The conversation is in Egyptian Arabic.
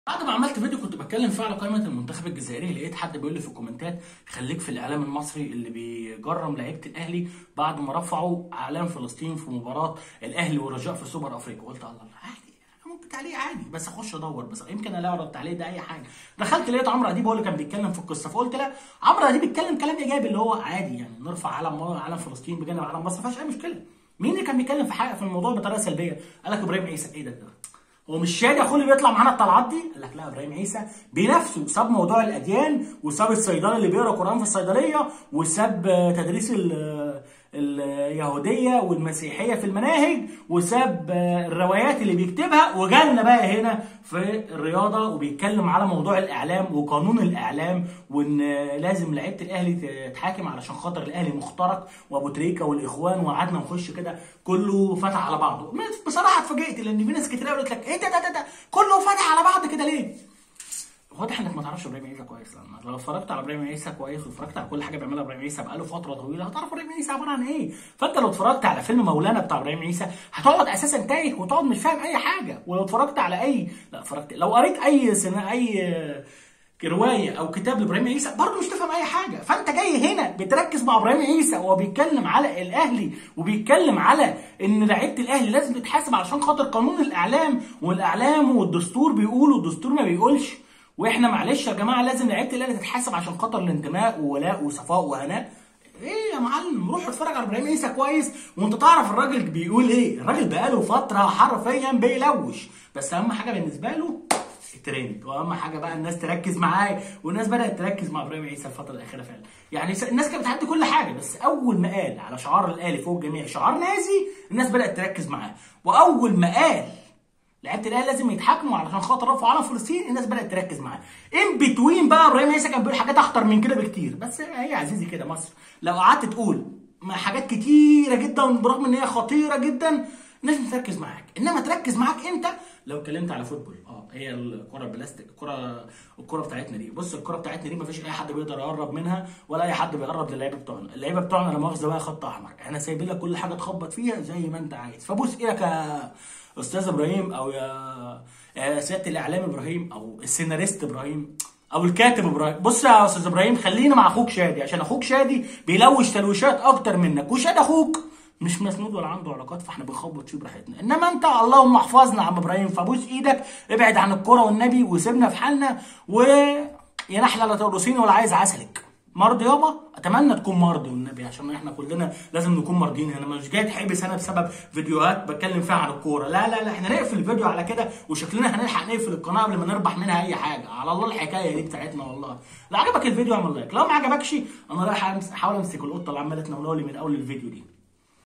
بعد ما عملت فيديو كنت بتكلم فيه على قائمه المنتخب الجزائري لقيت حد بيقول لي في الكومنتات خليك في الاعلام المصري اللي بيجرم لعيبه الاهلي بعد ما رفعوا اعلام فلسطين في مباراه الاهلي والرجاء في سوبر افريقيا قلت الله الله عادي ممكن تعليق عادي بس اخش ادور بس يمكن الاقي ورا التعليق ده اي حاجه دخلت لقيت عمرو اديب هو اللي كان بيتكلم في القصه فقلت لا عمرو اديب بيتكلم كلام ايجابي اللي هو عادي يعني نرفع علم علم فلسطين بجانب علم مصر ما فيهاش اي مشكله مين اللي كان بيتكلم في حاجه في الموضوع بطريقه سلبيه قال لك ابراهيم عيسى ايه ده, ده هو مش شادي اخوه اللي بيطلع معانا الطلعات دي؟ قال لك لا ابراهيم عيسى بنفسه ساب موضوع الاديان وساب الصيدلي اللي بيقرا قران في الصيدليه وساب تدريس اليهوديه والمسيحيه في المناهج وساب الروايات اللي بيكتبها وجالنا بقى هنا في الرياضه وبيتكلم على موضوع الاعلام وقانون الاعلام وان لازم لعيبه الاهلي تتحاكم علشان خاطر الاهلي مخترق وابو تريكه والاخوان وقعدنا نخش كده كله فتح على بعضه بصراحه اتفاجئت لان في ناس كتير قالت لك ايه ده ده ده كله فتح على بعض كده ليه؟ واضح انك ما تعرفش ابراهيم عيسى كويس لان لو اتفرجت على ابراهيم عيسى كويس واتفرجت على كل حاجه بيعملها ابراهيم عيسى بقاله فتره طويله هتعرف ابراهيم عيسى عباره عن ايه فانت لو اتفرجت على فيلم مولانا بتاع ابراهيم عيسى هتقعد اساسا تايه وتقعد مش فاهم اي حاجه ولو اتفرجت على اي لا اتفرجت لو قريت اي سنة اي روايه او كتاب لابراهيم عيسى برضه مش تفهم اي حاجه فانت جاي هنا بتركز مع ابراهيم عيسى وهو بيتكلم على الاهلي وبيتكلم على ان لعيبه الاهلي لازم تتحاسب علشان خاطر قانون الاعلام والاعلام والدستور بيقول والدستور ما بيقولش واحنا معلش يا جماعه لازم لعيبه الاهلي تتحاسب عشان خاطر الانتماء وولاء وصفاء وهناء ايه يا معلم روح اتفرج على ابراهيم عيسى كويس وانت تعرف الراجل بيقول ايه الراجل بقاله فتره حرفيا بيلوش بس اهم حاجه بالنسبه له الترند واهم حاجه بقى الناس تركز معاه والناس بدات تركز مع ابراهيم عيسى الفتره الاخيره فعلا يعني الناس كانت بتعدي كل حاجه بس اول ما قال على شعار الاهلي فوق الجميع شعار نازي الناس بدات تركز معاه واول ما قال لعيبه الاهلي لازم يتحاكموا علشان خاطر رفعوا علم فلسطين الناس بدات تركز معاه ان بتوين بقى ابراهيم عيسى كان بيقول حاجات اخطر من كده بكتير بس هي عزيزي كده مصر لو قعدت تقول حاجات كتيره جدا برغم ان هي خطيره جدا الناس بتركز معاك انما تركز معاك امتى لو اتكلمت على فوتبول اه هي الكره البلاستيك الكره الكره بتاعتنا دي بص الكره بتاعتنا دي مفيش اي حد بيقدر يقرب منها ولا اي حد بيقرب للعيبه بتوعنا اللعيبه بتوعنا لا مؤاخذه بقى خط احمر احنا سايبين لك كل حاجه تخبط فيها زي ما انت عايز فبوس ايدك يا استاذ ابراهيم او يا يا سياده الاعلام ابراهيم او السيناريست ابراهيم او الكاتب ابراهيم بص يا استاذ ابراهيم خلينا مع اخوك شادي عشان اخوك شادي بيلوش تلويشات اكتر منك وشادي اخوك مش مسنود ولا عنده علاقات فاحنا بنخبط فيه براحتنا انما انت اللهم احفظنا يا عم ابراهيم فبوس ايدك ابعد عن الكوره والنبي وسيبنا في حالنا و يا نحله لا ترقصيني ولا عايز عسلك مرضي يابا اتمنى تكون مرضي والنبي عشان احنا كلنا لازم نكون مرضيين هنا مش جاي تحبس انا بسبب فيديوهات بتكلم فيها عن الكوره لا لا لا احنا نقفل الفيديو على كده وشكلنا هنلحق نقفل القناه قبل ما نربح منها اي حاجه على الله الحكايه دي بتاعتنا والله لو عجبك الفيديو اعمل لايك لو ما عجبكش انا رايح احاول امسك القطه اللي عماله تنولولي من اول الفيديو دي